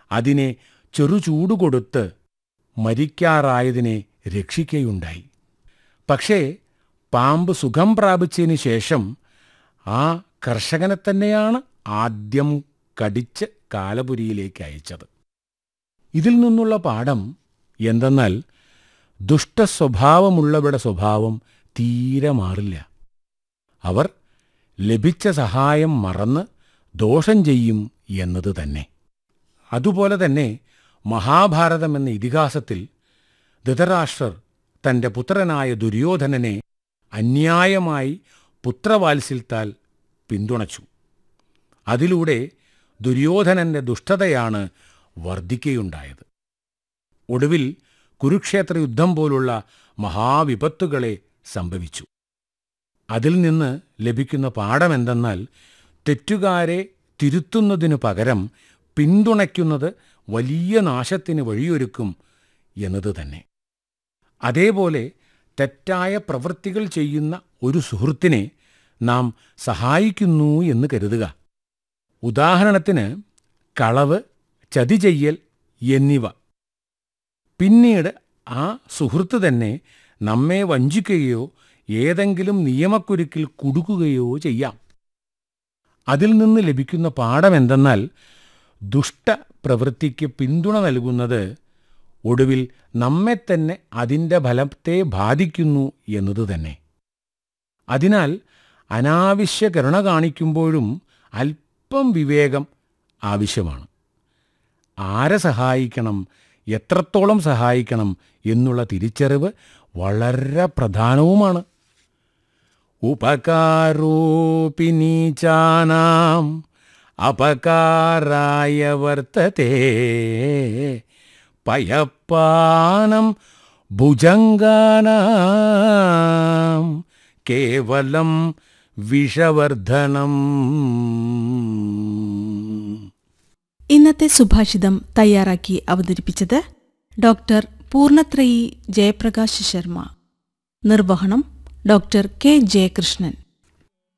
അതിനെ ചെറുചൂട് കൊടുത്ത് മരിക്കാറായതിനെ രക്ഷിക്കുകയുണ്ടായി പക്ഷേ പാമ്പ് സുഖം പ്രാപിച്ചതിന് ശേഷം ആ കർഷകനെ തന്നെയാണ് ആദ്യം കടിച്ച് കാലപുരിയിലേക്ക് അയച്ചത് ഇതിൽ നിന്നുള്ള പാഠം എന്തെന്നാൽ ദുഷ്ടസ്വഭാവമുള്ളവരുടെ സ്വഭാവം തീരെ മാറില്ല അവർ ലഭിച്ച സഹായം മറന്ന് ദോഷം ചെയ്യും എന്നത് തന്നെ അതുപോലെ തന്നെ മഹാഭാരതം എന്ന ഇതിഹാസത്തിൽ ധൃതരാഷ്ട്രർ തന്റെ പുത്രനായ ദുര്യോധനനെ അന്യായമായി പുത്രവാത്സല്യത്താൽ പിന്തുണച്ചു അതിലൂടെ ദുര്യോധനന്റെ ദുഷ്ടതയാണ് വർദ്ധിക്കുകയുണ്ടായത് ഒടുവിൽ കുരുക്ഷേത്ര യുദ്ധം പോലുള്ള മഹാവിപത്തുകളെ സംഭവിച്ചു അതിൽ നിന്ന് ലഭിക്കുന്ന പാഠമെന്തെന്നാൽ തെറ്റുകാരെ തിരുത്തുന്നതിനു പകരം പിന്തുണയ്ക്കുന്നത് വലിയ നാശത്തിന് വഴിയൊരുക്കും എന്നത് തന്നെ അതേപോലെ തെറ്റായ പ്രവൃത്തികൾ ചെയ്യുന്ന ഒരു സുഹൃത്തിനെ നാം സഹായിക്കുന്നു എന്ന് കരുതുക ഉദാഹരണത്തിന് കളവ് ചതി ചെയ്യൽ എന്നിവ പിന്നീട് ആ സുഹൃത്ത് തന്നെ നമ്മെ വഞ്ചിക്കുകയോ ഏതെങ്കിലും നിയമക്കുരുക്കിൽ കുടുക്കുകയോ ചെയ്യാം അതിൽ നിന്ന് ലഭിക്കുന്ന പാഠമെന്തെന്നാൽ ദുഷ്ടപ്രവൃത്തിക്ക് പിന്തുണ നൽകുന്നത് ഒടുവിൽ നമ്മെ തന്നെ അതിൻ്റെ ഫലത്തെ ബാധിക്കുന്നു എന്നത് തന്നെ അതിനാൽ അനാവശ്യ കരുണ കാണിക്കുമ്പോഴും അല്പം വിവേകം ആവശ്യമാണ് ആരെ സഹായിക്കണം എത്രത്തോളം സഹായിക്കണം എന്നുള്ള തിരിച്ചറിവ് വളരെ പ്രധാനവുമാണ് ഉപകാരോപി നീചാനാം അപകാരായ വർത്തത്തെ പയപ്പാനം ഭുജംഗാനാം കേവലം വിഷവർദ്ധനം ഇന്നത്തെ സുഭാഷിതം തയ്യാറാക്കി അവതരിപ്പിച്ചത് ഡോക്ടർ പൂർണത്രയി ജയപ്രകാശ് ശർമ്മ നിർവഹണം ഡോക്ടർ കെ ജയകൃഷ്ണൻ